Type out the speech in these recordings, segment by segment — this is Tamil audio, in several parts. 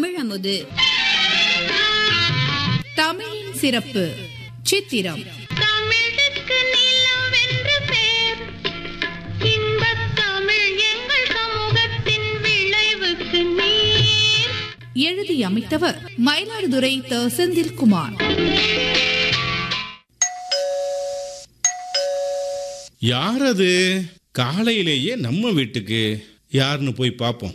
தமிழமுது தமிழின் சிறப்பு சித்திரம் தமிழுக்கு நிலவென்று பேர் இன்பத் தமிழ் எங்கள் சமூகத்தின் விளைவுக்கு நீர் எழுதி அமைத்தவர் மயிலாடுதுறை த செந்தில்குமார் யார் அது காலையிலேயே நம்ம வீட்டுக்கு யாருன்னு போய் பார்ப்போம்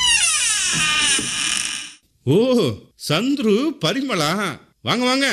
ஓ சந்துரு பரிமளா வாங்க வாங்க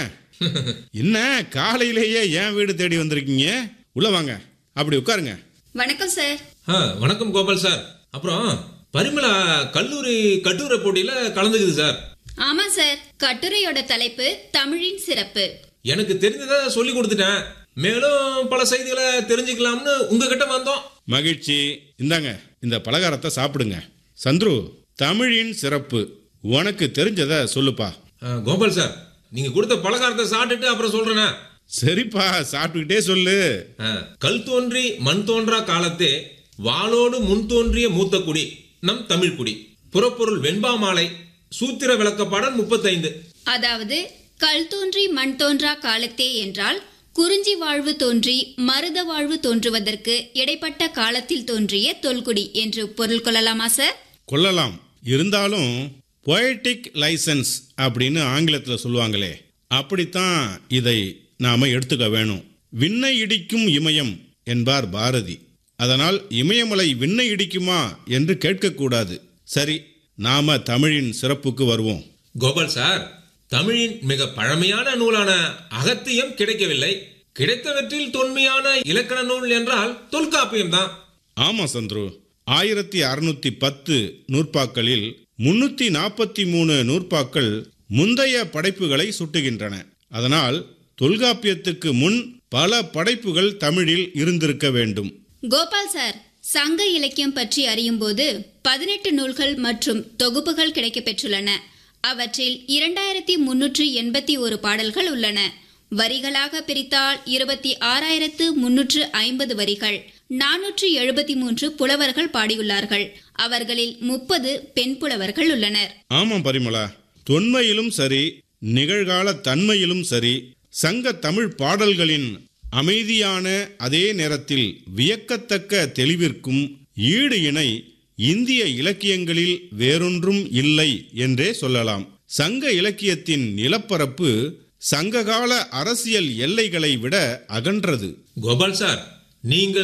என்ன காலையிலேயே ஏன் வீடு தேடி வந்திருக்கீங்க உள்ள வாங்க அப்படி உட்காருங்க வணக்கம் சார் ஆ வணக்கம் கோபால் சார் அப்புறம் பரிமளா கல்லூரி கட்டுரை போட்டியில கலந்துக்குது சார் ஆமா சார் கட்டுரையோட தலைப்பு தமிழின் சிறப்பு எனக்கு தெரிஞ்சதை சொல்லி கொடுத்துட்டேன் மேலும் பல செய்திகளை தெரிஞ்சுக்கலாம்னு உங்ககிட்ட வந்தோம் மகிழ்ச்சி இந்தாங்க இந்த பலகாரத்தை சாப்பிடுங்க சந்துரு தமிழின் சிறப்பு உனக்கு தெரிஞ்சதை சொல்லுப்பா ஆ, கோபால் சார் நீங்க கொடுத்த பலகாரத்தை சாப்பிட்டுட்டு அப்புறம் சொல்றேனே சரிப்பா சாப்பிட்டுக்கிட்டே சொல்லு ஆ, கல் தோன்றி மண் தோன்றா காலத்தே வாளோடு முன் தோன்றிய மூத்த குடி நம் தமிழ் குடி புறப்பொருள் வெண்பா மாலை சூத்திர விளக்கப்பாடல் முப்பத்தைந்து அதாவது கல் தோன்றி மண் தோன்றா காலத்தே என்றால் குறிஞ்சி வாழ்வு தோன்றி மருத வாழ்வு தோன்றுவதற்கு இடைப்பட்ட காலத்தில் தோன்றிய தொல்குடி என்று பொருள் கொள்ளலாமா சார் கொள்ளலாம் இருந்தாலும் பொயட்டிக் லைசன்ஸ் அப்படின்னு ஆங்கிலத்தில் சொல்லுவாங்களே அப்படித்தான் இதை நாம எடுத்துக்க வேணும் விண்ணை இடிக்கும் இமயம் என்பார் பாரதி அதனால் இமயமலை விண்ணை இடிக்குமா என்று கேட்கக்கூடாது சரி நாம தமிழின் சிறப்புக்கு வருவோம் கோபால் சார் தமிழின் மிக பழமையான நூலான அகத்தியம் கிடைக்கவில்லை கிடைத்தவற்றில் தொன்மையான இலக்கண நூல் என்றால் தொல்காப்பியம் தான் ஆமா சந்துரு ஆயிரத்தி அறுநூத்தி பத்து நூற்பாக்களில் முன்னூத்தி நாற்பத்தி மூணு நூற்பாக்கள் முந்தைய படைப்புகளை சுட்டுகின்றன அதனால் தொல்காப்பியத்துக்கு முன் பல படைப்புகள் தமிழில் இருந்திருக்க வேண்டும் கோபால் சார் சங்க இலக்கியம் பற்றி அறியும்போது பதினெட்டு நூல்கள் மற்றும் தொகுப்புகள் கிடைக்கப் பெற்றுள்ளன அவற்றில் இரண்டாயிரத்தி முன்னூற்று எண்பத்தி ஒரு பாடல்கள் உள்ளன வரிகளாக பிரித்தால் இருபத்தி ஆறாயிரத்து முன்னூற்று ஐம்பது வரிகள் நானூற்று எழுபத்தி மூன்று புலவர்கள் பாடியுள்ளார்கள் அவர்களில் முப்பது பெண் புலவர்கள் உள்ளனர் ஆமாம் பரிமளா தொன்மையிலும் சரி நிகழ்கால தன்மையிலும் சரி சங்க தமிழ் பாடல்களின் அமைதியான அதே நேரத்தில் வியக்கத்தக்க தெளிவிற்கும் ஈடு இணை இந்திய இலக்கியங்களில் வேறொன்றும் இல்லை என்றே சொல்லலாம் சங்க இலக்கியத்தின் நிலப்பரப்பு சங்ககால அரசியல் எல்லைகளை விட அகன்றது கோபால் சார் நீங்கள்